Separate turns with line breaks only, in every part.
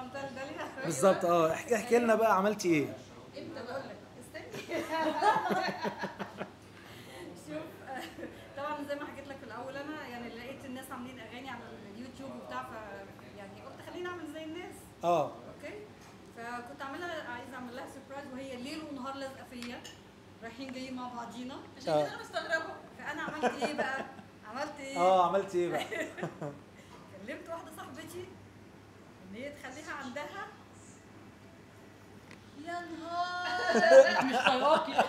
عملتها لداليا
بالظبط اه احكي احكي لنا بقى عملتي ايه
امتى بقول لك استني شوف آه، طبعا زي ما حكيت لك في الاول انا يعني لقيت الناس عاملين اغاني على اليوتيوب وبتاع ف يعني قلت خليني اعمل زي الناس
اه
اوكي فكنت عاملها عايزه اعمل لها سربرايز وهي ليل ونهار لازقه فيا رايحين جايين مع بعضينا عشان
آه.
كده انا مستغربه فانا عملت ايه بقى؟ عملت ايه؟
اه عملتي ايه بقى
كلمت واحده صاحبتي ان هي تخليها عندها يا نهار
مش طايقاكي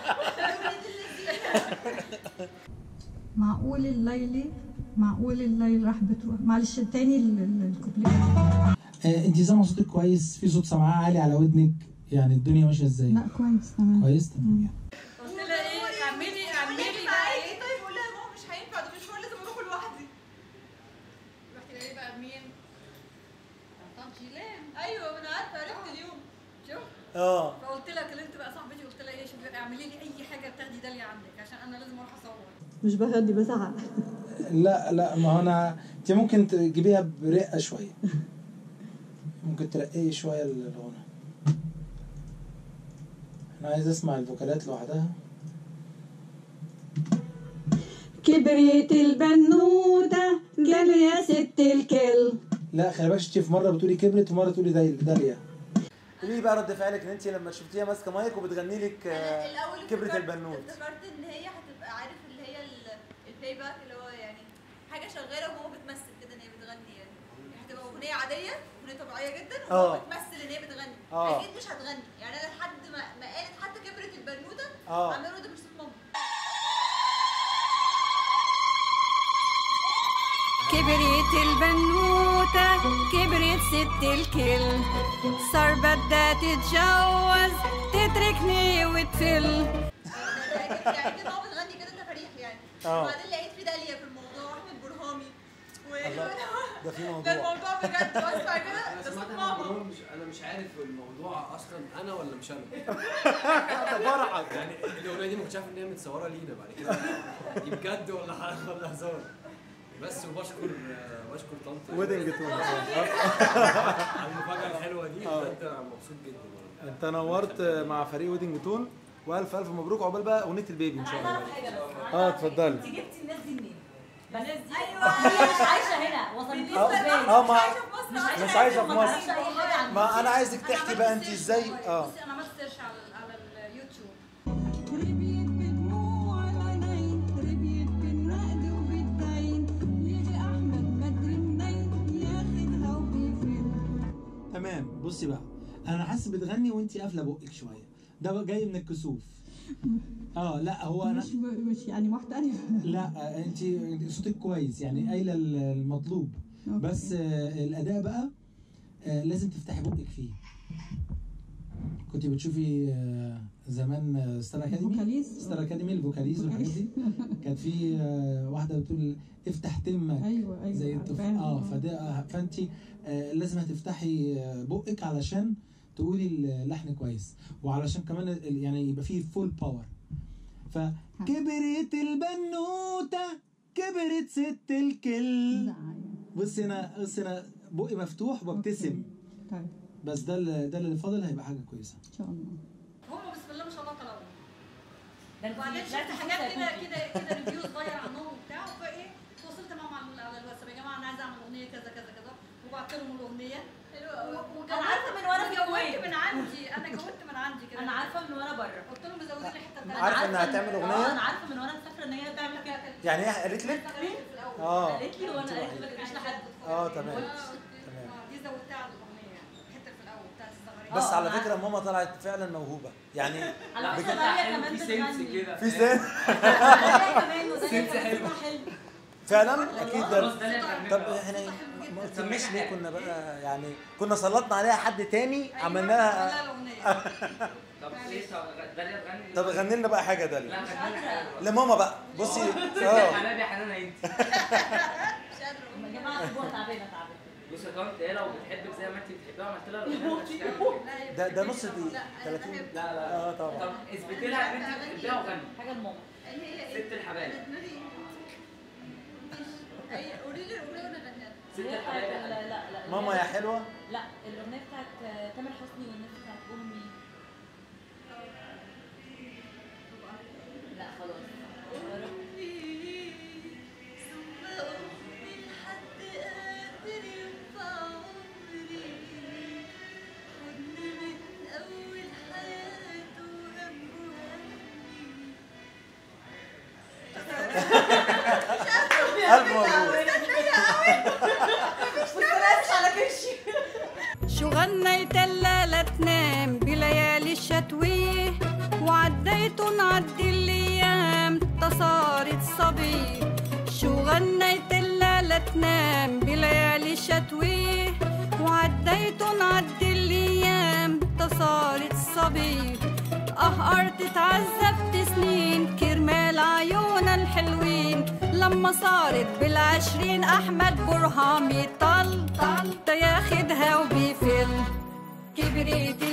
معقول الليلي معقول الليل راح بتروح معلش تاني ال- ال- الكوبليه
آه انت سامعه صوتك كويس في صوت سامعاه عالي على ودنك يعني الدنيا ماشيه ازاي
لا كويس تمام
كويس تمام يعني.
قلت لها ايه اعملي اعملي بقى
معاكي
ايه
طيب قول لها ماما مش هينفع ده مشوار لازم اروح لوحدي
رحت ايه بقى مين؟ طنط جيلان
ايوه ما انا عارفه عرفت اليوم
شوف
اه
فقلت لها كلمت بقى صاحبتي قلت لها ايه شوفي اعملي لي اي حاجه بتاخدي داليا عندك عشان انا لازم اروح اصور
مش بغني بزعق
لا لا ما هو انا انت ممكن تجيبيها برقه شويه ممكن ترقيه شويه الغنى انا عايز اسمع الفوكالات لوحدها
كبرت البنوتة قال يا ست الكل
لا خلي بالك شفتي في مره بتقولي كبرت ومره تقولي دايل- داليا
قولي لي بقى رد فعلك ان انت لما شفتيها ماسكه مايك وبتغني لك
انا
آه،
الاول
كبرت
افتكرت-
البنوت
افتكرت ان هي هتبقى عارف اللي هي البلاي باك اللي هو يعني حاجه شغاله وهو بتمثل كده ان هي بتغني يعني هتبقى اغنيه عاديه اغنيه طبيعيه جدا
آه.
وهو بتمثل ان هي بتغني
آه.
اكيد مش هتغني يعني انا لحد ما ما قالت حتى كبرت البنوته
آه.
عماله ده مش صوت ماما
كبرت البنوتة كبرت ست الكل صار بدها تتجوز تتركني وتفل
يعني كده هو بتغني كده تفاريح يعني
آه.
وبعدين لقيت في داليا في الموضوع واحمد برهامي و...
ده في
ده
موضوع
الموضوع بجد واسمع كده
انا
ده صوت
سمعت
ماما
الموضوع مش انا مش عارف الموضوع اصلا انا ولا مش انا
ده فرحك
يعني الاغنيه دي ما كنتش عارف ان هي متصوره لينا بعد كده دي بجد ولا حاجه ولا هزار بس وبشكر آه، بشكر طنط
ويدنج تون
على المفاجاه الحلوه دي
آه.
بجد انا مبسوط جدا والله.
انت نورت مع فريق ويدنج تون والف الف مبروك عقبال بقى اغنيه البيبي ان شاء
انا عايزه
الله
اعرف حاجه بس
اه اتفضلي
انت جبتي الناس دي منين؟ الناس دي
ايوه
هي مش عايشه هنا وصلت
اه اه ما مش عايشه في مصر
مصر اي حاجه عن
ما انا عايزك تحكي بقى انت ازاي اه
بصي انا عملت سيرش على على اليوتيوب
ربيت بدموع العينين ربيت بالنقد وبالدين يجي احمد بدر منين ياخدها وبيفل
تمام بصي بقى انا حاسس بتغني وانت قافله بقك شويه ده بقى جاي من الكسوف اه لا هو انا
مش مش يعني محترف
لا انت صوتك كويس يعني قايله المطلوب بس آه، الاداء بقى آه، لازم تفتحي بقك فيه كنت بتشوفي آه، زمان آه، ستار اكاديمي
فوكاليز.
ستار اكاديمي الفوكاليز والحاجات دي كانت في آه، واحده بتقول افتح تمك
ايوه ايوه
زي الطفل
عارفاها.
اه فده فانت آه، لازم هتفتحي آه، بقك علشان تقولي اللحن كويس وعلشان كمان ال- يعني يبقى فيه فول باور فكبرت البنوته كبرت ست الكل
لا،
بصي انا بصي انا بقي مفتوح وببتسم
طيب
بس ده اللي ده اللي فاضل هيبقى حاجه كويسه
ان شاء الله
هم بسم الله ما شاء الله طلعوا
ده انت
وبعدين
لا
شفت
تحسي
حاجات كده
هيكون
كده كده ريفيو صغير عنهم وبتاع فايه تواصلت معاهم على على الواتساب يا جماعه انا عايزه اعمل اغنيه كذا كذا كذا وبعت لهم الاغنيه
حلوه قوي
أنا عارفة من وأنا في
جودت
الكويت.
من عندي انا جودت من عندي كده
انا عارفه من وانا بره
قلت لهم زودوا لي حته
أنا
تانية
عارفة
عارفة
إنها
إن-
هتعمل
اه
أغنية؟
انا عارفه من وانا فاكره ان هي تعمل كده
يعني هي قالت لك
في الاول
اه
قالت لي وانا قالت لي ما تجيش لحد
اه تمام
تمام دي زودتها على الاغنيه الحته في الاول بتاعت الصغيرين
بس
آه،
على
أنا
فكره ماما طلعت فعلا موهوبه يعني
على فكره
بجد
داليا كمان
في
بتغني
سنس كده
في سن
داليا كمان وداليا
سنس
كمان
حلو.
صوتها حلو
فعلا اكيد
خلاص
ده
ده اللي هتعمله.
طب احنا ما قلتلناش ليه كنا بقى يعني كنا سلطنا عليها حد تاني عملناها
عملناها الاغنيه
طب ايه طب داليا تغني
طب غني لنا بقى حاجه
لا
داليا
غني لنا حاجة.
لماما بقى بصي
يا
اه
حبايبي يا حنان انت
مش قادره
يا جماعه سيبوها تعبانه تعبانه
بص يا طنط هي لو بتحبك زي ما انت بتحبها وعملت لها الاغنيه مش هتعمل كده.
ده ده نص دقيقه 30
لا لا
اه طبعا
طب اثبتي لها ان انت بتحبها وغني
حاجه لماما
هي ايه
ست الحبايب
اي قولي لي الاغنيه وانا اغنيها
ست
هي بتاعت
الحبايب يا
ال-
حبيبي.
لا لا
ماما يا حلوه
لا الاغنيه بتاعت آه، تامر حسني والناس بتاعت امي لا خلاص
الف مبروك
شو غنيت لا تنام بليالي الشتوية وعديتن عدي الايام تصارت صبي شو غنيت لا تنام بليالي الشتوية وعديتن عدي الايام تصارت صبي قهرت تعذبت سنين كرمال عيون الحلوين لما صارت بالعشرين احمد برهام يطل طل تياخدها وبيفل كبريت